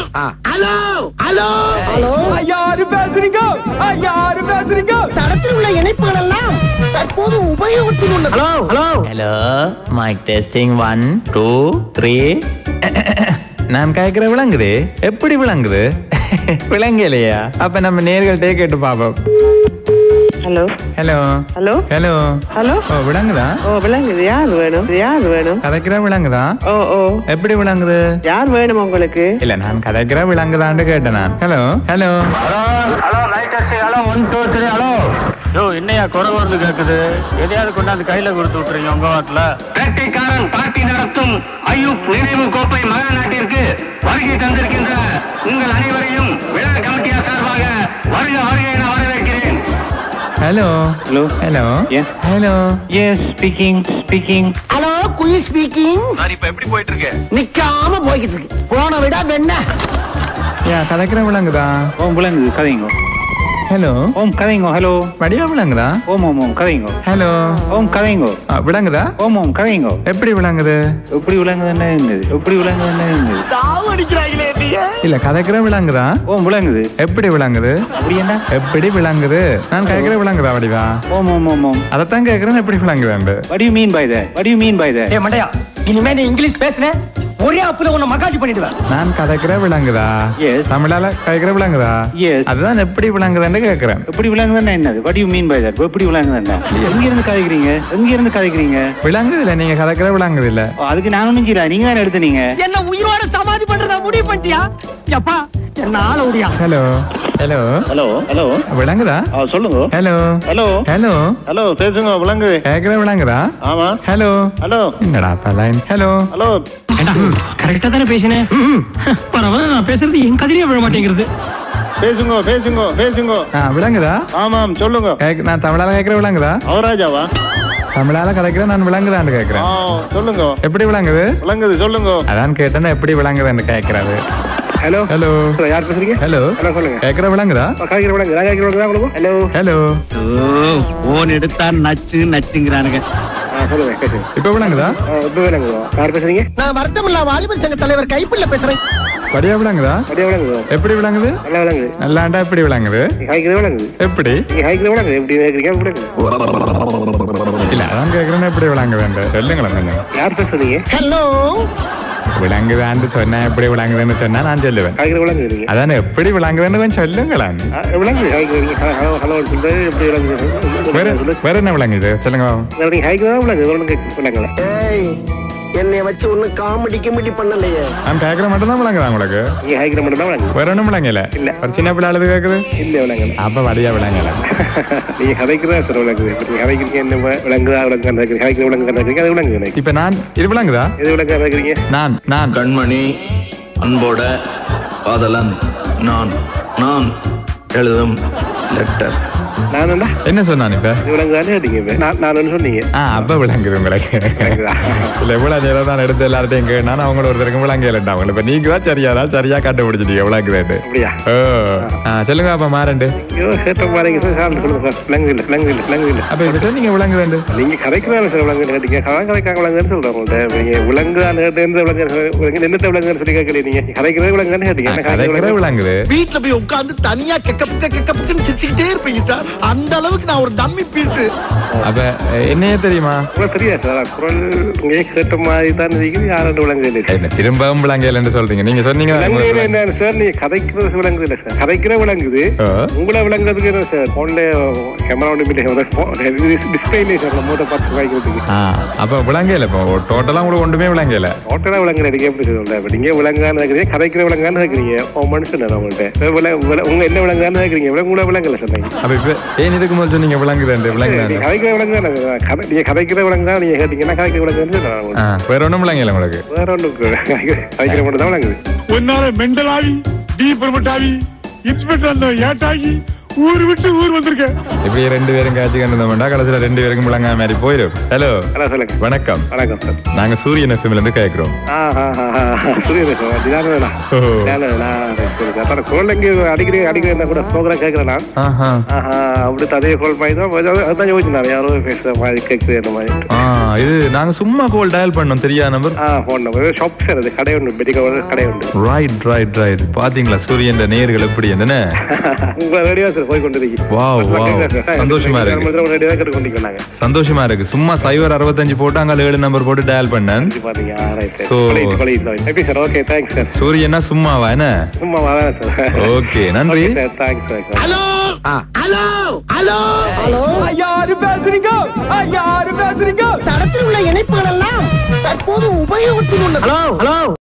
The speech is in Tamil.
ஹலோ ஹலோ ஹலோ யாரு பேசுறீங்க யாரு பேசுறீங்க தடத்தில் உள்ள இணைப்புகள் எல்லாம் தற்போது உபயோகத்தில் உள்ளது hello hello hello mic testing one two three நான் கேட்கிற விளங்குது எப்படி விளங்குது விளங்கலையா அப்ப நம்ம நேர்கள்ட்டே கேட்டு பாப்போம் hello hello hello hello hello ஓ விளங்குதா ஓ விளங்குது யார் வேணும் யார் வேணும் கதைக்கிற விளங்குதா ஓ ஓ எப்படி விளங்குது யார் வேணும் உங்களுக்கு இல்ல நான் கதைக்கிற விளங்குதான்னு கேட்டேன் நான் hello hello hello light testing hello one two three hello யோ என்னையா குறை வருது கேக்குது எதையாவது கொண்டாந்து கையில கொடுத்து விட்டுறீங்க உங்க வாட்டில் வேட்டைக்காரன் பார்ட்டி நடத்தும் ஐயூப் நினைவு கோப்பை மகா நாட்டிற்கு வருகை தந்திருக்கின்ற உங்கள் அனைவரையும் விழா கமிட்டியார் சார்பாக வருக வருகை என வரவேற்கிறேன் hello hello hello Yes. Hello yes speaking speaking hello Kuyil speaking sir இப்ப எப்படி போயிட்டு இருக்கு நிக்காம போய்கிட்டு இருக்கு போன விட வெண்ண யா கதைக்கிற விளங்குதா ஓம் விளங்குது கதைங்க ஹலோ ஓம் கதைங்க ஹலோ வடிவா விளங்குதா ஓம் ஓம் ஓம் கதைங்க ஹலோ ஓம் கதைங்க ஆ, விளங்குதா ஓம் ஓம் கதைங்க எப்படி விளங்குது எப்படி விளங்குதுன்னு இருந்தது எப்படி விளங்குதுன்னு இருந்தது இல்ல கதைக்கிற விளங்குதா ஓம் விளங்குது எப்படி விளங்குது அப்படி என்ன எப்படி விளங்குது நான் கேட்கிற விளங்குதா வடிவா ஓம் ஓம் ஓம் ஓம் அதைத்தான் கேட்கிறேன் எப்படி விளங்குதாண்டு What do you mean by that? What do you mean by that? ஏ மண்டையா இனிமே நீ இங்கிலீஷ் பேசுன ஒரே அப்புல உன்னை மகாஜி பண்ணிடுவேன் நான் கதைக்கிற விளங்குதா Yes. தமிழால கதைக்கிற விளங்குதா Yes. அதுதான் எப்படி விளங்குதுன்னு கேட்கிறேன் எப்படி விளங்குதுன்னா என்னது What do you mean by that? எப்படி விளங்குதுன்னா எங்க இருந்து கதைக்கிறீங்க எங்க இருந்து கதைக்கிறீங்க விளங்குது இல்ல நீங்க கதைக்கிற விளங்குது இல்ல ஓ, அதுக்கு நான் ஒண்ணும் செய்யல நீங்க தானே எடுத்தீங்க என்ன உயிரோட சமாதி பண்றதா முடிவு பண்ணிட்டியா எப்பா என்ன ஆள முடியா ஹலோ ஹலோ ஹலோ ஹலோ விளங்குதா சொல்லுங்க ஹலோ ஹலோ ஹலோ ஹலோ பேசுங்க விளங்குது கேட்கிற விளங்குதா ஆமா ஹலோ ஹலோ என்னடா பலைன் ஹலோ ஹலோ கரெக்டா தானே பேசினேன் பரவாயில்ல நான் பேசுறது என் கதிரியே விழ மாட்டேங்கிறது பேசுங்க பேசுங்க பேசுங்க ஆ விளங்குதா ஆமாம் சொல்லுங்க கேக்க- நான் தமிழால கேட்கிற விளங்குதா அவராஜாவா தமிழால கதைக்கிற நான் விளங்குதான்னு ஆ கேட்கிறேன் சொல்லுங்க எப்படி விளங்குது விளங்குது சொல்லுங்க அதான் கேட்டேன்னா எப்படி விளங்குதுன்னு கேட்கறது ஹலோ ஹலோ யார் பேசுறீங்க ஹலோ ஹலோ சொல்லுங்க கேட்கிற விளங்குதா காய்கறி விளங்குது நான் காய்கறி விளங்குதா உங்களுக்கு ஹலோ ஹலோ போன் எடுத்தா நச்சு நச்சுங்கிறானுங்க ஆ சொல்லுங்க பேசுங்க இப்ப விளங்குதா ஆ, இப்போ விளங்குதா யார் பேசுறீங்க நான் வருத்தமில்லா வாலிபர் சங்க தலைவர் கைப்பிள்ள பேசுறேன் படியா விளங்குதா அப்படியே விளங்குதா எப்படி விளங்குது நல்லா விளங்குது நல்லாண்டா எப்படி விளங்குது காய்கறி விளங்குது எப்படி நீங்க காய்கறி விளங்குது எப்படி கேட்குறீங்க விளங்குது இல்ல அதான் கேட்கறேன்னு எப்படி விளங்குதுண்டு சொல்லுங்களேன் கொஞ்சம் யார் பேசுறீங்க ஹலோ விளங்குதான்னு சொன்னா எப்படி விளங்குதுன்னு சொன்னா நான் சொல்லுவேன் காய்கறி விளங்குது நீங்க அதான் எப்படி விளங்குதுன்னு கொஞ்சம் சொல்லுங்களேன் ஆ, விளங்குது காய்கறி நீங்க ஹலோ ஹலோ சொல்றது எப்படி வேற விளங்குது வேற என்ன விளங்குது சொல்லுங்க நீங்க காய்கறி தான் விளங்குது விளங்கு விளங்கல ஏய் என்னை வச்சு ஒன்னும் காமெடி கிமெடி பண்ணலையே நான் கேட்கற மட்டும் தான் விளங்குதா உங்களுக்கு நீங்க காய்கறி மட்டும் தான் விளங்குது வேற ஒண்ணும் விளங்கல இல்ல. ஒரு சின்ன பிள்ளை அழுது கேக்குது இல்ல விளங்கல அப்ப வடியா விளங்கல நீங்க கதைக்கிறதா சார் விளங்குது இப்ப நீங்க கதைக்கிறீங்க என்ன விளங்குதா விளங்கு கதைக்கிறீங்க காய்கறி விளங்கு கதைக்கிறீங்க அது விளங்குது எனக்கு இப்ப நான் இது விளங்குதா எது விளங்கு கதைக்கிறீங்க நான் நான் கண்மணி அன்போட காதலன் நான் நான் எழுதும் லெட்டர் நானுண்டா என்ன சொன்னான் இப்ப இது விளங்குதானே கேட்டீங்க இப்ப. நான் நான் ஒண்ணு சொன்னீங்க ஆ அப்ப விளங்குது உங்களுக்கு விளங்குதா? இல்ல எவ்வளவு நேரம் தான் எடுத்து எல்லார்ட்டையும் கேட்டா அவங்கள ஒருத்தருக்கும் விளங்கலட்டா அவங்க இப்ப நீங்க தான் சரியாதா சரியா கண்டுபிடிச்சிட்டீங்க விளங்குது அப்படியா ஓ ஆ, சொல்லுங்க அப்ப மாறண்டு ஐயோ கேட்ட பாருங்க சார் சார் சொல்லுங்க சார் விளங்கு இல்லை விளங்கு இல்லை விளங்கு இல்லை அப்ப இப்ப சொன்னீங்க விளங்குது நீங்க கதைக்கிறதான சார் விளங்கு கேட்டீங்க கதான் கதைக்காக விளங்குன்னு சொல்றேன் உங்கள்ட்ட நீங்க விளங்குதான் எந்த விளங்கு விளங்கு என்னத்த விளங்குன்னு சொல்லி கேட்கல நீங்க கதைக்கிறதே விளங்குன்னு கேட்டீங்க என்ன கதைக்கிற கதைக்கிற விளங்கு விளங்குது வீட்டுல போய் உட்கார்ந்து தனியா கெக்க புக்க கெக்க புக்குன்னு சிரிச்சுக்கிட்டே இருப்பீங்க சார் அந்த அளவுக்கு நான் ஒரு டம்மி பீஸ் அப்ப என்னையே தெரியுமா உங்களுக்கு தெரியாது சார் குரல் நீங்க கேட்ட மாதிரி தான் இருக்குது யாரும் விளங்கு இல்லை சார் என்ன திரும்பவும் விளங்கலன்னு சொல்றீங்க நீங்க சொன்னீங்க விளங்கு இல்லை என்ன சார் நீங்க கதைக்கிறது விளங்குது இல்லை சார் கதைக்கிற விளங்குது ஓ. உங்களை விளங்குறதுக்கு என்ன சார் போன்ல கேமரா ஒன்று டிஸ்பிளே சார் மூட்டை பார்த்து வாங்கிக்கிறதுக்கு ஆ அப்ப விளங்கல இப்போ டோட்டலா உங்களுக்கு ஒன்றுமே விளங்கல டோட்டலா விளங்குற நீங்க எப்படி சொல்ல இப்ப நீங்க விளங்கான்னு இருக்கிறீங்க கதைக்கிற விளங்கான்னு இருக்கிறீங்க ஓ மனுஷன் நான் உங்கள்கிட்ட விள- விள- உங்க என்ன விளங்கான்னு இருக்கிறீங்க விளங்க உங்களை விளங்கல சார் நீங்க அப்ப இப்ப ஏன் இதுக்கு முதல் சொன்னீங்க விளங்குது நீங்க விளங்குது கதைக்கிற விளங்கா கதை நீங்க கதைக்கிற விளங்கா நீங்க கேட்டீங்கன்னா கதைக்கிற விளங்குன்னு நான் ஆ உங்களுக்கு. வேற ஒண்ணும் விளங்கல உங்களுக்கு வேற ஒன்று கதைக்கிற மட்டும் தான் விளங்குது ஒன்னால மெண்டல் ஆகி டீ பிரமட் ஆகி இன்ஸ்பெக்டர் ஏட்டாகி ஊர் விட்டு ஊர் வந்திருக்கேன் இப்படி ரெண்டு பேரும் காட்சி கண்டிருந்தோம்டா கடைசியில ரெண்டு பேருக்கும் விளங்காம மாதிரி போயிடும் ஹலோ ஹலோ சொல்லுங்க வணக்கம் வணக்கம் சார் நாங்க சூரியன் எஃப்எம்ல இருந்து கேட்கிறோம் ஆ ஆ ஆ ஆ புரியுது சார் தியானம் வேணாம் ஓ. தியானம் வேணாம் சார் குழந்தைங்க அடிக்கடி அடிக்கடி இருந்தா கூட ப்ரோக்ராம் கேட்கறேன் நான் ஆஹா ஆஹா அப்படி அதே கால் பண்ணி தான் அதான் யோசிச்சு நான் யாரோ பேசுற மாதிரி கேட்குது அந்த மாதிரி ஆ இது நாங்க சும்மா கோல் டயல் பண்ணோம் தெரியா நம்பர் ஆ ஃபோன் நம்பர் ஷாப் சார் அது கடை உண்டு மெடிக்கல் கடை உண்டு ரைட் ரைட் ரைட் பாத்தீங்களா சூரியன் நேர்கள் எப்படி என்ன உங்க ரேடியோ சார் போய் கொண்டு இருக்கு வாவ் வாவ் சந்தோஷமா இருக்கு ரேடியோ கேட்டு கொண்டு நாங்க சந்தோஷமா இருக்கு சும்மா சைவர் அறுபத்தஞ்சு போட்டு அங்க ஏழு நம்பர் போட்டு டயல் பண்ணேன் பாத்தீங்க ரைட் So- எப்படி சார் ஓகே தேங்க்ஸ் சார் சூரியனா சும்மாவா என்ன சும்மா வரேன் சார் ஓகே நன்றி sir thanks sir hello hello hello hello யாரு பேசுறீங்க யாரு பேசுறீங்க தடத்தில் உள்ள இணைப்புகள் எல்லாம் தற்போது உபயோகத்தில் உள்ளது ஹலோ ஹலோ